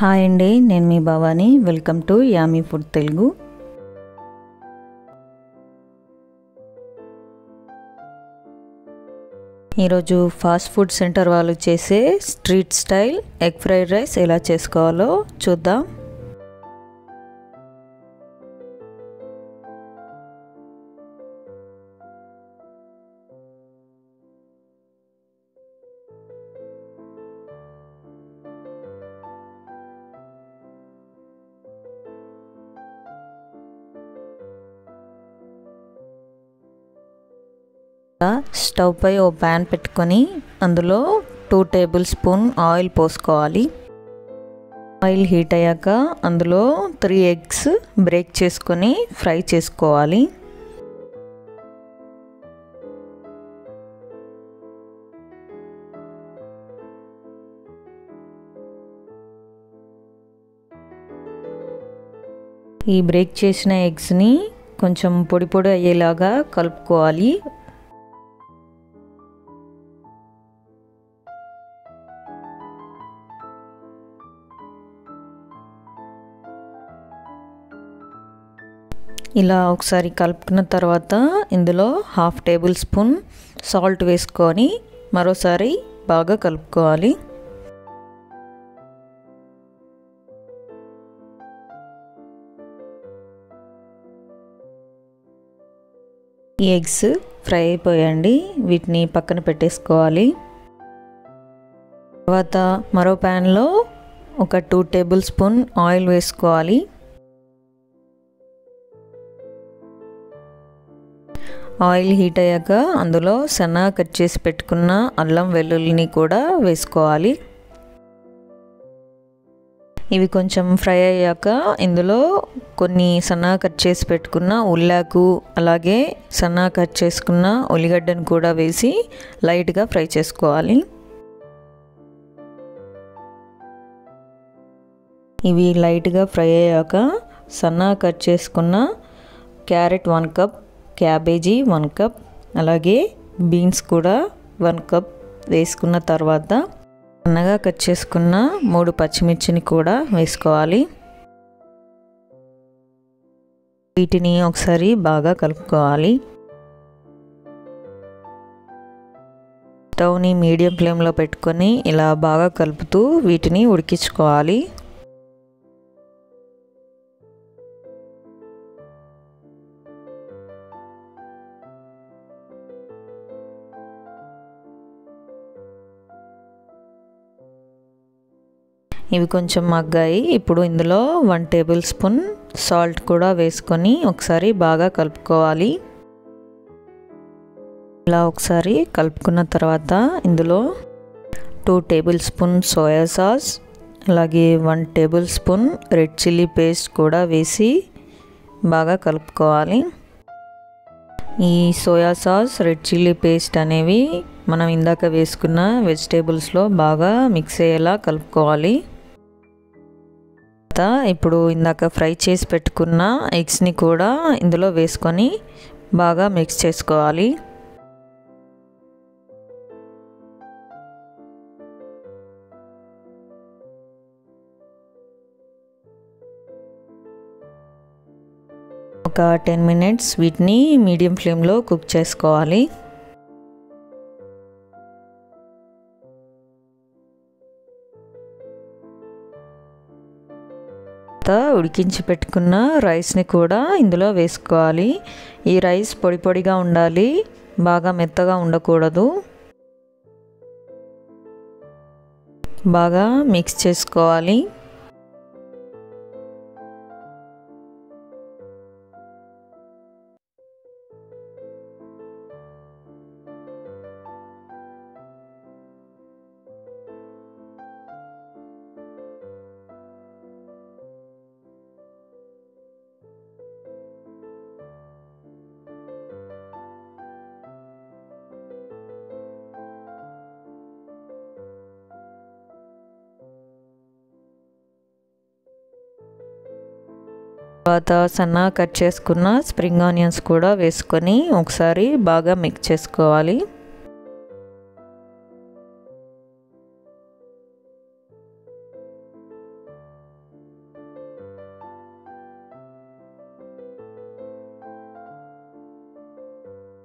hi అండి నేను మీ Bhavani welcome to yummy food Telugu ఈరోజు ఫాస్ట్ ఫుడ్ సెంటర్ వాళ్ళు చేసే street style egg fried rice ఎలా చేసుకోవాలో చూద్దాం స్టవ్ పై ఓ ప్యాన్ పెట్టుకొని అందులో టూ టేబుల్ స్పూన్ ఆయిల్ పోసుకోవాలి ఆయిల్ హీట్ అయ్యాక అందులో త్రీ ఎగ్స్ బ్రేక్ చేసుకొని ఫ్రై చేసుకోవాలి ఈ బ్రేక్ చేసిన ఎగ్స్ని కొంచెం పొడి పొడి అయ్యేలాగా కలుపుకోవాలి ఇలా ఒకసారి కలుపుకున్న తర్వాత ఇందులో హాఫ్ టేబుల్ స్పూన్ సాల్ట్ వేసుకొని మరోసారి బాగా కలుపుకోవాలి ఈ ఎగ్స్ ఫ్రై అయిపోయండి వీటిని పక్కన పెట్టేసుకోవాలి తర్వాత మరో ప్యాన్లో ఒక టూ టేబుల్ స్పూన్ ఆయిల్ వేసుకోవాలి ఆయిల్ హీట్ అయ్యాక అందులో సన్నగా కట్ చేసి పెట్టుకున్న అల్లం వెల్లుల్లిని కూడా వేసుకోవాలి ఇవి కొంచెం ఫ్రై అయ్యాక ఇందులో కొన్ని సన్నగా కట్ చేసి పెట్టుకున్న ఉల్లాకు అలాగే సన్నగా కట్ చేసుకున్న ఉల్లిగడ్డను కూడా వేసి లైట్గా ఫ్రై చేసుకోవాలి ఇవి లైట్గా ఫ్రై అయ్యాక సన్నగా కట్ చేసుకున్న carrot one cup cabbage one cup అలాగే బీన్స్ కూడా వన్ కప్ వేసుకున్న తర్వాత సన్నగా కట్ చేసుకున్న మూడు పచ్చిమిర్చిని కూడా వేసుకోవాలి వీటిని ఒకసారి బాగా కలుపుకోవాలి స్టవ్ని మీడియం ఫ్లేమ్లో పెట్టుకొని ఇలా బాగా కలుపుతూ వీటిని ఉడికించుకోవాలి ఇవి కొంచెం మగ్గాయి ఇప్పుడు ఇందులో వన్ టేబుల్ స్పూన్ సాల్ట్ కూడా వేసుకొని ఒకసారి బాగా కలుపుకోవాలి ఇలా ఒకసారి కలుపుకున్న తర్వాత ఇందులో two tablespoon soya sauce అలాగే one tablespoon red chilli paste కూడా వేసి బాగా కలుపుకోవాలి ఈ soya sauce red chilli paste అనేవి మనం ఇందాక వేసుకున్న వెజిటేబుల్స్లో బాగా మిక్స్ అయ్యేలా కలుపుకోవాలి ఇప్పుడు ఇందాక ఫ్రై చేసి పెట్టుకున్న ఎగ్స్ని కూడా ఇందులో వేసుకొని బాగా మిక్స్ చేసుకోవాలి ఒక టెన్ మినిట్స్ వీటిని మీడియం ఫ్లేమ్లో కుక్ చేసుకోవాలి ఉడికించి పెట్టుకున్న రైస్ని కూడా ఇందులో వేసుకోవాలి ఈ రైస్ పొడి పొడిగా ఉండాలి బాగా మెత్తగా ఉండకూడదు బాగా మిక్స్ చేసుకోవాలి తర్వాత సన్నగా కట్ చేసుకున్న స్ప్రింగ్ ఆనియన్స్ కూడా వేసుకొని ఒకసారి బాగా మిక్స్ చేసుకోవాలి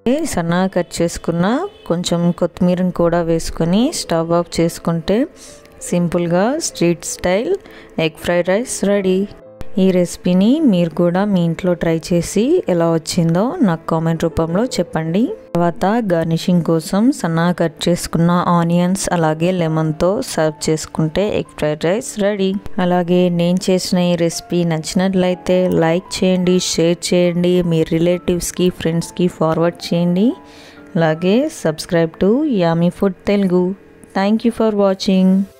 సన్నగా కట్ చేసుకున్న కొంచెం కొత్తిమీరని కూడా వేసుకొని స్టవ్ ఆఫ్ చేసుకుంటే సింపుల్గా street style egg fried rice ready ఈ రెసిపీని మీరు కూడా మీ ఇంట్లో ట్రై చేసి ఎలా వచ్చిందో నాకు కామెంట్ రూపంలో చెప్పండి తర్వాత గార్నిషింగ్ కోసం సన్నగా కట్ చేసుకున్న ఆనియన్స్ అలాగే లెమన్తో సర్వ్ చేసుకుంటే ఎగ్ ఫ్రైడ్ రైస్ రెడీ అలాగే నేను చేసిన ఈ రెసిపీ నచ్చినట్లయితే లైక్ చేయండి షేర్ చేయండి మీ రిలేటివ్స్కి ఫ్రెండ్స్కి ఫార్వర్డ్ చేయండి అలాగే subscribe to yummy food Telugu thank you for watching